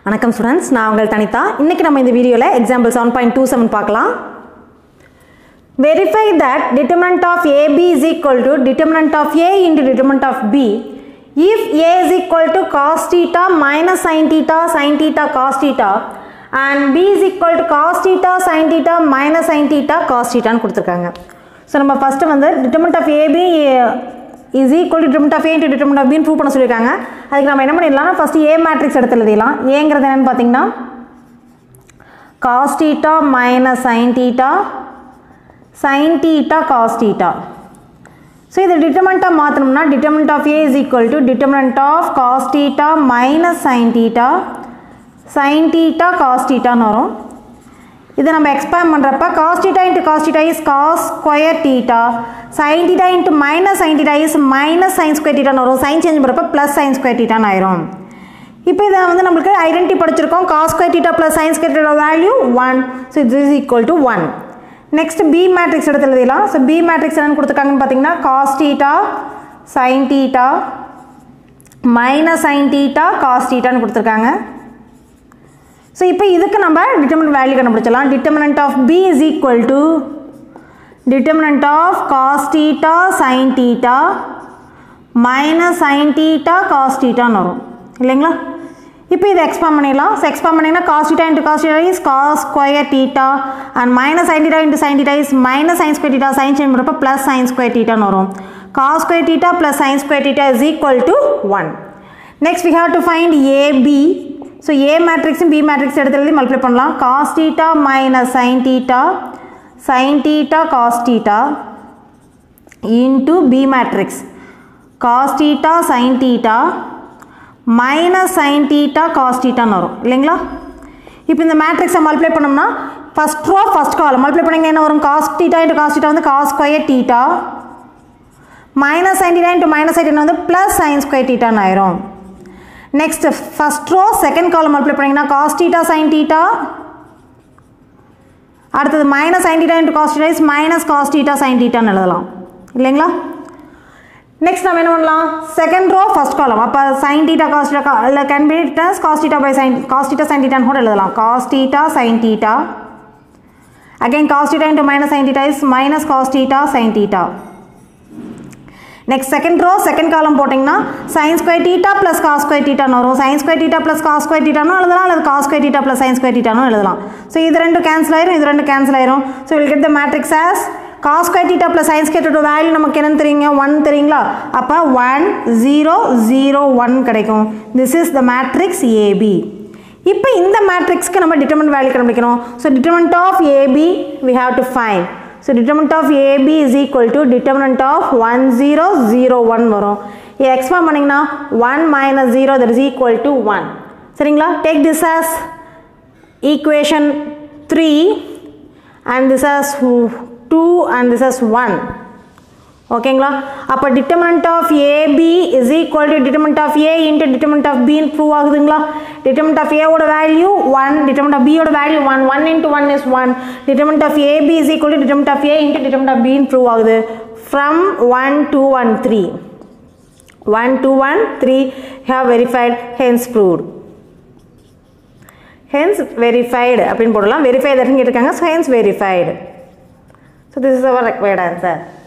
வணக்கம் ஸ்டூடெண்ட்ஸ் நான் உங்கள் தனிதா இன்னைக்கு நம்ம இந்த வீடியோவில் example seven point two seven பார்க்கலாம் verify that determinant of AB is equal to determinant of A into determinant of B if A is equal to cos theta minus sin theta sin theta cos theta and B is equal to cos theta sin theta minus sin theta cos theta ன்னு கொடுத்துருக்காங்க so நம்ம first வந்து determinant of AB is equal to determinant of A into determinant of B ன்னு prove பண்ண சொல்லியிருக்காங்க அதுக்கு நம்ம என்ன பண்ணிடலாம்னா ஃபஸ்ட்டு A மேட்ரிக்ஸ் எடுத்து எழுதிடலாம் ஏங்கிறது என்னன்னு பார்த்தீங்கன்னா cos theta minus sin theta sin theta cos theta so இது டிட்டர்மெண்ட்டாக மாற்றணும்னா determinant of A is equal to determinant of cos theta minus sine theta sine theta cos தீட்டான்னு வரும் இதை நம்ம எக்ஸ்பேண்ட் பண்ணுறப்ப cos theta into cos theta is cos square theta sine theta into minus sine theta is minus sine square தீட்டான்னு வரும் sign change பண்ணுறப்ப plus sine square தீட்டான்னு ஆயிரும் இப்போ இதை வந்து நம்மளுக்கு ஐடென்டி படிச்சிருக்கோம் cos square theta plus sine square theta value one so இது is equal to one next B matrix எடுத்து எழுதிடலாம் ஸோ பி மேட்ரிக்ஸ் என்னன்னு கொடுத்துருக்காங்கன்னு பார்த்தீங்கன்னா cos theta sine theta minus sine theta cos தீட்டான்னு கொடுத்துருக்காங்க ஸோ இப்போ இதுக்கு நம்ம டிட்டர்மினன்ட் வேல்யூ கண்டுபிடிச்சலாம் determinant of B is equal to determinant of cos theta sine theta minus sine theta cos தீட்டான்னு வரும் இல்லைங்களா இப்போ இதை எக்ஸ்பாண்ட் பண்ணிடலாம் ஸோ எக்ஸ்பாண்ட் பண்ணிங்கன்னா cos theta into cos theta is cos square theta and minus sine theta into sine theta is minus sine square theta sign change பண்ணுறப்ப plus sine square தீட்டான்னு வரும் cos square theta plus sine square theta is equal to one next we have to find AB so A மேட்ரிக்ஸும் B matrix எடுத்து எழுதி multiply பண்ணலாம் cos theta minus sine theta sine theta cos theta into B matrix cos theta sine theta minus sine theta cos தீட்டான்னு வரும் இல்லைங்களா இப்போ இந்த மேட்ரிக்ஸை மல்டிப்ளை பண்ணோம்னா first row first column multiply பண்ணிங்கன்னா என்ன வரும் cos theta into cos theta வந்து cos square theta minus sine theta into minus sine வந்து ப்ளஸ் சைன் ஸ்கொயர் தீட்டான்னு ஆயிரும் next first row second column multiply பண்ணிங்கன்னா காஸ் தீட்டா சைன் தீட்டா அடுத்தது minus sine theta into cos theta is minus cos theta sine தீட்டான்னு எழுதலாம் இல்லைங்களா next நம்ம என்ன பண்ணலாம் செகண்ட் ரோ ஃபர்ஸ்ட் காலம் அப்போ சைன் டீட்டா காஸ் டீட்டா இல்லை can be thus cos theta by sine cos theta sine டீட்டான்னு கூட எழுதலாம் cos theta sine theta again cos theta into minus sine theta is minus cos theta sine theta next second row second column போட்டிங்கன்னா sine square theta plus cos square டீட்டான்னு வரும் sine square theta plus cos square டீட்டானும் எழுதலாம் அல்லது cos square theta plus sine square டீட்டானும் எழுதலாம் so இது ரெண்டு கேன்சல் ஆயிரும் இது ரெண்டு கேன்சல் ஆயிரும் so will get the matrix as cos square theta plus sine square value நமக்கு என்னன்னு தெரியுங்க ஒன் தெரியுங்களா அப்போ ஒன் ஜீரோ ஜீரோ ஒன் கிடைக்கும் this is the matrix AB இப்போ இந்த மேட்ரிக்ஸ்க்கு நம்ம டிட்டர்மெண்ட் வேல்யூ கண்டுபிடிக்கணும் so determinant of AB we have to find so determinant of AB is equal to determinant of one zero zero one வரும் இது expand பண்ணிங்கன்னா one minus zero that is equal to one சரிங்களா take this as equation three and this as two and this as one ஓகேங்களா அப்போ determinant of AB is equal to determinant of A into determinant of பின்னு prove ஆகுதுங்களா determinant of ஏவோட value one determinant of பியோட value one one into one is one determinant of AB is equal to determinant of A into determinant of பின்னு prove ஆகுது from one two one three one two one three have verified hence proved hence verified அப்படின்னு போடலாம் verify தட்னு கேட்டிருக்காங்க so hence verified so this is our required answer